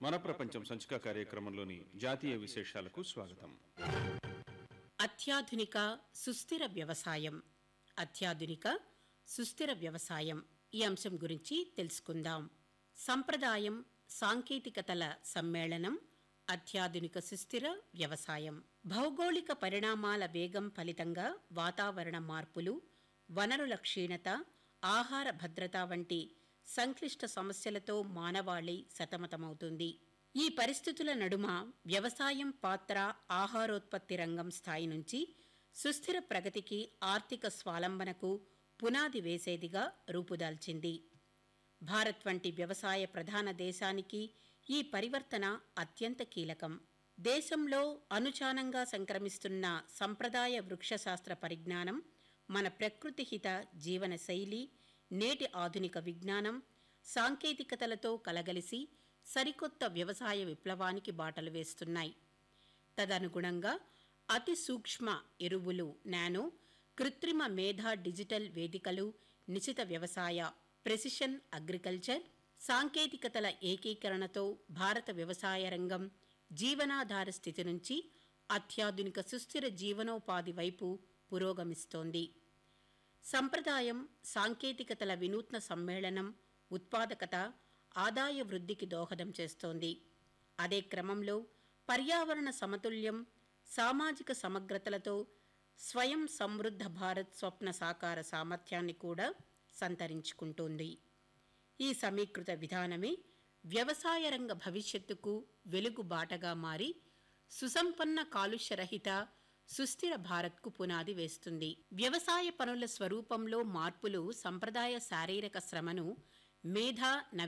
మన ప్రపంచం సంచిక కార్యక్రమంలోని జాతీయ విశేషాలకు స్వాగతం అత్యాధునిక సుస్థిర వ్యవసాయం అత్యాధునిక సుస్థిర వ్యవసాయం ఈ అంశం గురించి తెలుసుకుందాం సంప్రదాయం సాంకేతికతల సమ్మేళనం అత్యాధునిక సుస్థిర వ్యవసాయం భౌగోళిక పరిణామాల వేగం ఫలితంగా వాతావరణ మార్పులు వనరుల క్షీణత ఆహార భద్రత వంటి సంక్లిష్ట సమస్యలతో మానవాళి సతమతమవుతుంది ఈ పరిస్థితుల నడుమ వ్యవసాయం పాత్ర ఆహారోత్పత్తి రంగం స్థాయి నుంచి సుస్థిర ప్రగతికి ఆర్థిక స్వాలంబనకు పునాది వేసేదిగా రూపుదాల్చింది భారత్ వంటి వ్యవసాయ ప్రధాన దేశానికి ఈ పరివర్తన అత్యంత కీలకం దేశంలో అనుచానంగా సంక్రమిస్తున్న సంప్రదాయ వృక్షశాస్త్ర పరిజ్ఞానం మన ప్రకృతి హిత జీవన శైలి నేటి ఆధునిక విజ్ఞానం సాంకేతికతలతో కలగలిసి సరికొత్త వ్యవసాయ విప్లవానికి బాటలు వేస్తున్నాయి తదనుగుణంగా అతి సూక్ష్మ ఎరువులు నానో కృత్రిమ మేధా డిజిటల్ వేదికలు నిశిత వ్యవసాయ ప్రెసిషన్ అగ్రికల్చర్ సాంకేతికతల ఏకీకరణతో భారత వ్యవసాయ రంగం జీవనాధార స్థితి నుంచి అత్యాధునిక సుస్థిర జీవనోపాధి వైపు పురోగమిస్తోంది సంప్రదాయం సాంకేతికతల వినూత్న సమ్మేళనం ఉత్పాదకత ఆదాయ వృద్ధికి దోహదం చేస్తోంది అదే క్రమంలో పర్యావరణ సమతుల్యం సామాజిక సమగ్రతలతో స్వయం సమృద్ధ భారత్ స్వప్న సాకార సామర్థ్యాన్ని కూడా సంతరించుకుంటోంది ఈ సమీకృత విధానమే వ్యవసాయ రంగ భవిష్యత్తుకు వెలుగు బాటగా మారి సుసంపన్న కాలుష్యరహిత సుస్థిర భారత్కు పునాది వేస్తుంది వ్యవసాయ పనుల స్వరూపంలో మార్పులు సంప్రదాయ శారీరక శ్రమను మేధా